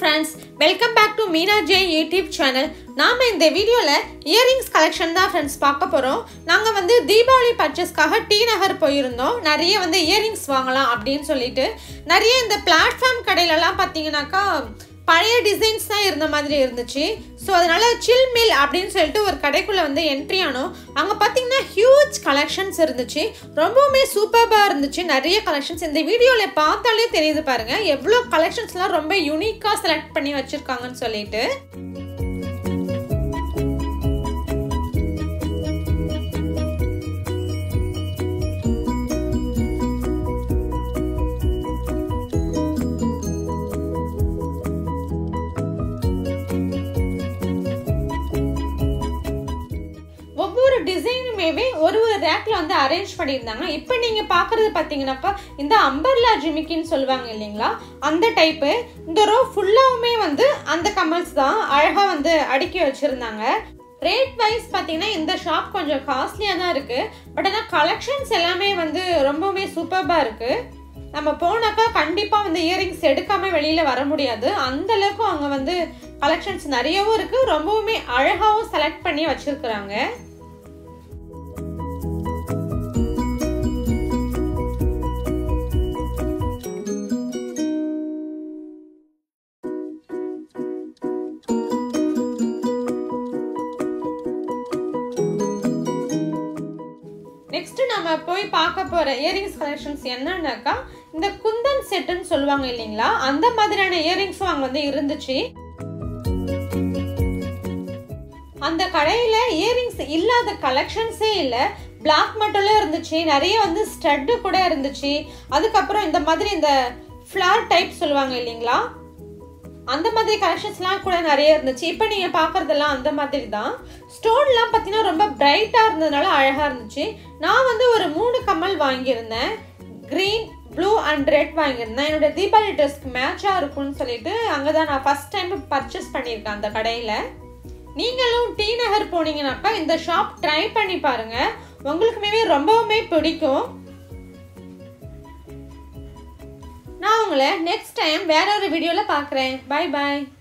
friends welcome back to Meena J YouTube channel நாம் இந்த வீடியோவில் இயரிங்ஸ் கலெக்ஷன் தான் ஃப்ரெண்ட்ஸ் பார்க்க போகிறோம் நாங்கள் வந்து தீபாவளி பர்ச்சேஸ்க்காக டி நகர் போயிருந்தோம் நிறைய வந்து இயரிங்ஸ் வாங்கலாம் அப்படின்னு சொல்லிட்டு நிறைய இந்த பிளாட்ஃபார்ம் கடையிலலாம் பார்த்தீங்கன்னாக்கா பழைய டிசைன்ஸ் தான் இருந்த மாதிரி இருந்துச்சு ஸோ அதனால சில் மில் அப்படின்னு சொல்லிட்டு ஒரு கடைக்குள்ளே வந்து என்ட்ரி ஆனோம் அங்கே பார்த்தீங்கன்னா ஹியூஜ் கலெக்ஷன்ஸ் இருந்துச்சு ரொம்பவுமே சூப்பராக இருந்துச்சு நிறைய கலெக்ஷன்ஸ் இந்த வீடியோவில் பார்த்தாலே தெரியுது பாருங்க எவ்வளோ கலெக்ஷன்ஸ்லாம் ரொம்ப யூனிக்காக செலக்ட் பண்ணி வச்சுருக்காங்கன்னு சொல்லிட்டு ஒவ்வொரு டிசைனுமே ஒரு ஒரு ரேக்ல வந்து அரேஞ்ச் பண்ணியிருந்தாங்க இப்போ நீங்க பாக்குறது பாத்தீங்கன்னாக்கா இந்த அம்பர்லா ஜிமிக்கின்னு சொல்லுவாங்க இல்லைங்களா அந்த டைப்பு இந்த ரோ ஃபுல்லாவுமே வந்து அந்த கமல்ஸ் தான் அழகா வந்து அடுக்கி வச்சிருந்தாங்க ரேட் வைஸ் பார்த்தீங்கன்னா இந்த ஷாப் கொஞ்சம் காஸ்ட்லியாக தான் இருக்கு பட் ஆனால் கலெக்ஷன்ஸ் எல்லாமே வந்து ரொம்பவுமே சூப்பராக இருக்கு நம்ம போனாக்கா கண்டிப்பாக வந்து இயரிங்ஸ் எடுக்காம வெளியில வர முடியாது அந்த அளவுக்கு அங்கே வந்து கலெக்ஷன்ஸ் நிறையவும் இருக்கு ரொம்பவுமே அழகாவும் செலக்ட் பண்ணி வச்சிருக்கிறாங்க நெக்ஸ்ட் நம்ம போய் பார்க்க போற இயரிங்ஸ் கலெக்ஷன்ஸ் என்னன்னாக்கா இந்த குந்தன் செட்டுன்னு சொல்லுவாங்க இல்லைங்களா அந்த மாதிரியான இயரிங்ஸும் அங்க வந்து இருந்துச்சு அந்த கடையில இயரிங்ஸ் இல்லாத கலெக்ஷன்ஸே இல்லை பிளாக் மட்டும் இருந்துச்சு நிறைய வந்து ஸ்டட்டு கூட இருந்துச்சு அதுக்கப்புறம் இந்த மாதிரி இந்த ஃப்ளார் டைப் சொல்லுவாங்க இல்லைங்களா அந்த மாதிரி கலெக்ஷன்ஸ்லாம் கூட நிறைய இருந்துச்சு இப்போ நீங்கள் பார்க்குறதெல்லாம் அந்த மாதிரி தான் ஸ்டோன்லாம் பார்த்தீங்கன்னா ரொம்ப பிரைட்டாக இருந்ததுனால அழகாக இருந்துச்சு நான் வந்து ஒரு மூணு கம்மல் வாங்கியிருந்தேன் க்ரீன் ப்ளூ அண்ட் ரெட் வாங்கியிருந்தேன் என்னோட தீபாவளி ட்ரெஸ்க்கு மேட்சாக இருக்கும்னு சொல்லிட்டு அங்கே தான் நான் ஃபஸ்ட் டைம் பர்ச்சேஸ் பண்ணியிருக்கேன் அந்த கடையில் நீங்களும் டி நகர் போனீங்கன்னாக்கா இந்த ஷாப் ட்ரை பண்ணி பாருங்க உங்களுக்குமே ரொம்பவுமே பிடிக்கும் நான் உங்களை நெக்ஸ்ட் டைம் வேற ஒரு வீடியோவில் பார்க்குறேன் பை பாய்